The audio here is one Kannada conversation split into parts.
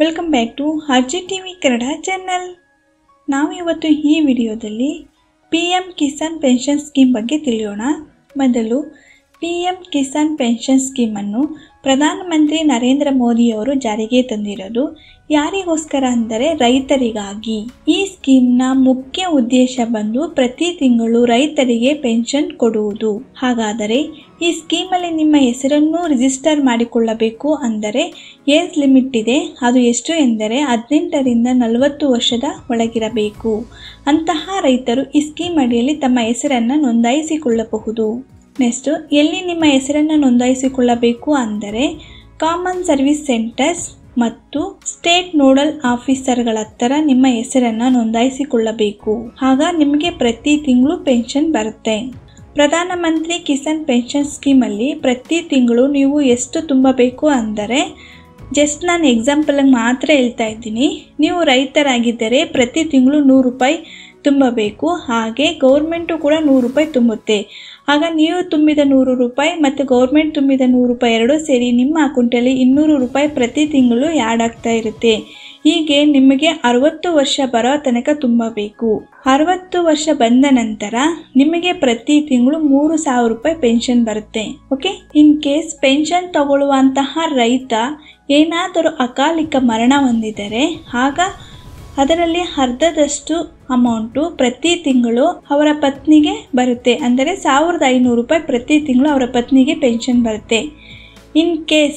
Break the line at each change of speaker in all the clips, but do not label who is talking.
welcome back to R G T V Kannada channel ನಾವು ಇವತ್ತು ಈ ವಿಡಿಯೋದಲ್ಲಿ P M Kisan pension scheme ಬಗ್ಗೆ ತಿಳಿಯೋಣ ಮೊದಲು ಪಿ ಎಮ್ ಕಿಸಾನ್ ಪೆನ್ಷನ್ ಸ್ಕೀಮನ್ನು ಪ್ರಧಾನಮಂತ್ರಿ ನರೇಂದ್ರ ಮೋದಿಯವರು ಜಾರಿಗೆ ತಂದಿರೋದು ಯಾರಿಗೋಸ್ಕರ ಅಂದರೆ ರೈತರಿಗಾಗಿ ಈ ಸ್ಕೀಮ್ನ ಮುಖ್ಯ ಉದ್ದೇಶ ಬಂದು ಪ್ರತಿ ತಿಂಗಳು ರೈತರಿಗೆ ಪೆನ್ಷನ್ ಕೊಡುವುದು ಹಾಗಾದರೆ ಈ ಸ್ಕೀಮಲ್ಲಿ ನಿಮ್ಮ ಹೆಸರನ್ನು ರಿಜಿಸ್ಟರ್ ಮಾಡಿಕೊಳ್ಳಬೇಕು ಅಂದರೆ ಏಜ್ ಲಿಮಿಟ್ ಇದೆ ಅದು ಎಷ್ಟು ಎಂದರೆ ಹದಿನೆಂಟರಿಂದ ನಲವತ್ತು ವರ್ಷದ ಒಳಗಿರಬೇಕು ಅಂತಹ ರೈತರು ಈ ಸ್ಕೀಮ್ ಅಡಿಯಲ್ಲಿ ತಮ್ಮ ಹೆಸರನ್ನು ನೋಂದಾಯಿಸಿಕೊಳ್ಳಬಹುದು ನೆಕ್ಸ್ಟ್ ಎಲ್ಲಿ ನಿಮ್ಮ ಹೆಸರನ್ನು ನೋಂದಾಯಿಸಿಕೊಳ್ಳಬೇಕು ಅಂದರೆ ಕಾಮನ್ ಸರ್ವಿಸ್ ಸೆಂಟರ್ಸ್ ಮತ್ತು ಸ್ಟೇಟ್ ನೋಡಲ್ ಆಫೀಸರ್ಗಳ ಹತ್ತಿರ ನಿಮ್ಮ ಹೆಸರನ್ನು ನೋಂದಾಯಿಸಿಕೊಳ್ಳಬೇಕು ಆಗ ನಿಮಗೆ ಪ್ರತಿ ತಿಂಗಳು ಪೆನ್ಷನ್ ಬರುತ್ತೆ ಪ್ರಧಾನಮಂತ್ರಿ ಕಿಸಾನ್ ಪೆನ್ಷನ್ ಸ್ಕೀಮಲ್ಲಿ ಪ್ರತಿ ತಿಂಗಳು ನೀವು ಎಷ್ಟು ತುಂಬಬೇಕು ಅಂದರೆ ಜಸ್ಟ್ ನಾನು ಎಕ್ಸಾಂಪಲ್ಗೆ ಮಾತ್ರ ಹೇಳ್ತಾ ಇದ್ದೀನಿ ನೀವು ರೈತರಾಗಿದ್ದರೆ ಪ್ರತಿ ತಿಂಗಳು ನೂರು ರೂಪಾಯಿ ತುಂಬಬೇಕು ಹಾಗೆ ಗೌರ್ಮೆಂಟು ಕೂಡ ನೂರು ರೂಪಾಯಿ ತುಂಬುತ್ತೆ ಆಗ ನೀವು ತುಂಬಿದ ನೂರು ರೂಪಾಯಿ ಮತ್ತು ಗೌರ್ಮೆಂಟ್ ತುಂಬಿದ ನೂರು ರೂಪಾಯಿ ಎರಡೂ ಸೇರಿ ನಿಮ್ಮ ಅಕೌಂಟಲ್ಲಿ ಇನ್ನೂರು ರೂಪಾಯಿ ಪ್ರತಿ ತಿಂಗಳು ಆ್ಯಡ್ ಆಗ್ತಾ ಇರುತ್ತೆ ಹೀಗೆ ನಿಮಗೆ ಅರವತ್ತು ವರ್ಷ ಬರೋ ತನಕ ತುಂಬಬೇಕು ಅರವತ್ತು ವರ್ಷ ಬಂದ ನಂತರ ನಿಮಗೆ ಪ್ರತಿ ತಿಂಗಳು ಮೂರು ಸಾವಿರ ರೂಪಾಯಿ ಪೆನ್ಷನ್ ಬರುತ್ತೆ ಓಕೆ ಇನ್ ಕೇಸ್ ಪೆನ್ಷನ್ ತಗೊಳ್ಳುವಂತಹ ರೈತ ಏನಾದರೂ ಅಕಾಲಿಕ ಮರಣ ಹೊಂದಿದರೆ ಆಗ ಅದರಲ್ಲಿ ಅರ್ಧದಷ್ಟು ಅಮೌಂಟು ಪ್ರತಿ ತಿಂಗಳು ಅವರ ಪತ್ನಿಗೆ ಬರುತ್ತೆ ಅಂದರೆ ಸಾವಿರದ ಐನೂರು ರೂಪಾಯಿ ಪ್ರತಿ ತಿಂಗಳು ಅವರ ಪತ್ನಿಗೆ ಪೆನ್ಷನ್ ಬರುತ್ತೆ ಇನ್ ಕೇಸ್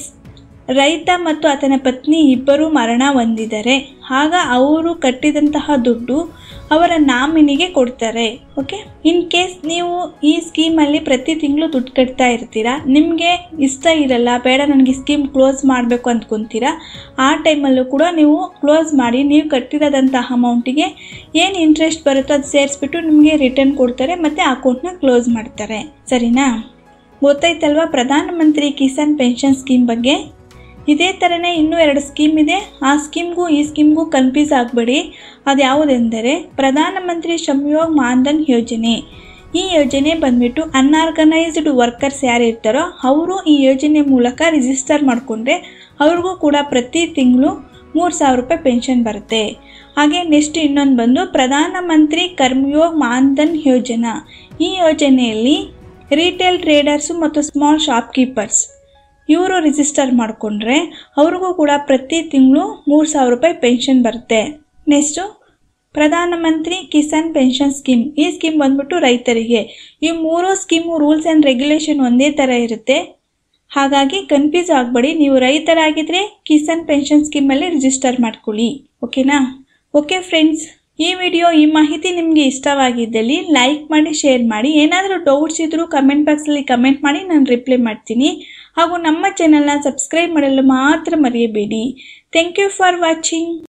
ರೈತ ಮತ್ತು ಆತನ ಪತ್ನಿ ಇಬ್ಬರು ಮರಣ ಹೊಂದಿದರೆ ಆಗ ಅವರು ಕಟ್ಟಿದಂತಹ ದುಡ್ಡು ಅವರ ನಾಮಿನಿಗೆ ಕೊಡ್ತಾರೆ ಓಕೆ ಇನ್ ಕೇಸ್ ನೀವು ಈ ಸ್ಕೀಮಲ್ಲಿ ಪ್ರತಿ ತಿಂಗಳು ದುಡ್ಡು ಕಟ್ತಾ ಇರ್ತೀರಾ ನಿಮಗೆ ಇಷ್ಟ ಇರಲ್ಲ ಬೇಡ ನನಗೆ ಸ್ಕೀಮ್ ಕ್ಲೋಸ್ ಮಾಡಬೇಕು ಅಂದ್ಕೊತೀರಾ ಆ ಟೈಮಲ್ಲೂ ಕೂಡ ನೀವು ಕ್ಲೋಸ್ ಮಾಡಿ ನೀವು ಕಟ್ಟಿರೋದಂತಹ ಅಮೌಂಟಿಗೆ ಏನು ಇಂಟ್ರೆಸ್ಟ್ ಬರುತ್ತೋ ಅದು ಸೇರಿಸ್ಬಿಟ್ಟು ನಿಮಗೆ ರಿಟರ್ನ್ ಕೊಡ್ತಾರೆ ಮತ್ತು ಅಕೌಂಟ್ನ ಕ್ಲೋಸ್ ಮಾಡ್ತಾರೆ ಸರಿನಾ ಗೊತ್ತಾಯ್ತಲ್ವಾ ಪ್ರಧಾನಮಂತ್ರಿ ಕಿಸಾನ್ ಪೆನ್ಷನ್ ಸ್ಕೀಮ್ ಬಗ್ಗೆ ಇದೇ ಥರನೇ ಇನ್ನೂ ಎರಡು ಸ್ಕೀಮ್ ಇದೆ ಆ ಸ್ಕೀಮ್ಗೂ ಈ ಸ್ಕೀಮ್ಗೂ ಕನ್ಫ್ಯೂಸ್ ಆಗಬೇಡಿ ಅದು ಯಾವುದೆಂದರೆ ಪ್ರಧಾನಮಂತ್ರಿ ಶ್ರಮಯೋಗ್ ಮಾನ್ಧನ್ ಯೋಜನೆ ಈ ಯೋಜನೆ ಬಂದ್ಬಿಟ್ಟು ಅನ್ಆರ್ಗನೈಸ್ಡ್ ವರ್ಕರ್ಸ್ ಯಾರು ಇರ್ತಾರೋ ಅವರು ಈ ಯೋಜನೆ ಮೂಲಕ ರಿಜಿಸ್ಟರ್ ಮಾಡಿಕೊಂಡ್ರೆ ಅವ್ರಿಗೂ ಕೂಡ ಪ್ರತಿ ತಿಂಗಳು ಮೂರು ಸಾವಿರ ರೂಪಾಯಿ ಪೆನ್ಷನ್ ಬರುತ್ತೆ ಹಾಗೆ ನೆಕ್ಸ್ಟ್ ಇನ್ನೊಂದು ಬಂದು ಪ್ರಧಾನಮಂತ್ರಿ ಕರ್ಮಯೋಗ್ ಮಾನ್ಧನ್ ಯೋಜನಾ ಈ ಯೋಜನೆಯಲ್ಲಿ ರಿಟೇಲ್ ಟ್ರೇಡರ್ಸು ಮತ್ತು ಸ್ಮಾಲ್ ಶಾಪ್ಕೀಪರ್ಸ್ ಇವರು ರಿಜಿಸ್ಟರ್ ಮಾಡಿಕೊಂಡ್ರೆ ಅವ್ರಿಗೂ ಕೂಡ ಪ್ರತಿ ತಿಂಗಳು ಮೂರು ಸಾವಿರ ರೂಪಾಯಿ ಪೆನ್ಷನ್ ಬರುತ್ತೆ next Pradhan Mantri Kisan pension scheme ಈ ಸ್ಕೀಮ್ ಬಂದ್ಬಿಟ್ಟು ರೈತರಿಗೆ ಈ ಮೂರು ಸ್ಕೀಮು ರೂಲ್ಸ್ ಆ್ಯಂಡ್ ರೆಗ್ಯುಲೇಷನ್ ಒಂದೇ ಥರ ಇರುತ್ತೆ ಹಾಗಾಗಿ ಕನ್ಫ್ಯೂಸ್ ಆಗಬೇಡಿ ನೀವು ರೈತರಾಗಿದ್ದರೆ ಕಿಸಾನ್ ಪೆನ್ಷನ್ ಸ್ಕೀಮಲ್ಲಿ ರಿಜಿಸ್ಟರ್ ಮಾಡ್ಕೊಳ್ಳಿ ಓಕೆನಾ ಓಕೆ ಫ್ರೆಂಡ್ಸ್ ಈ ವಿಡಿಯೋ ಈ ಮಾಹಿತಿ ನಿಮಗೆ ಇಷ್ಟವಾಗಿದ್ದಲ್ಲಿ ಲೈಕ್ ಮಾಡಿ ಶೇರ್ ಮಾಡಿ ಏನಾದರೂ ಡೌಟ್ಸ್ ಇದ್ದರೂ ಕಮೆಂಟ್ ಬಾಕ್ಸಲ್ಲಿ ಕಮೆಂಟ್ ಮಾಡಿ ನಾನು ರಿಪ್ಲೈ ಮಾಡ್ತೀನಿ ಹಾಗೂ ನಮ್ಮ ಚಾನಲ್ನ ಸಬ್ಸ್ಕ್ರೈಬ್ ಮಾಡಲು ಮಾತ್ರ ಮರೆಯಬೇಡಿ ಥ್ಯಾಂಕ್ ಯು ಫಾರ್ ವಾಚಿಂಗ್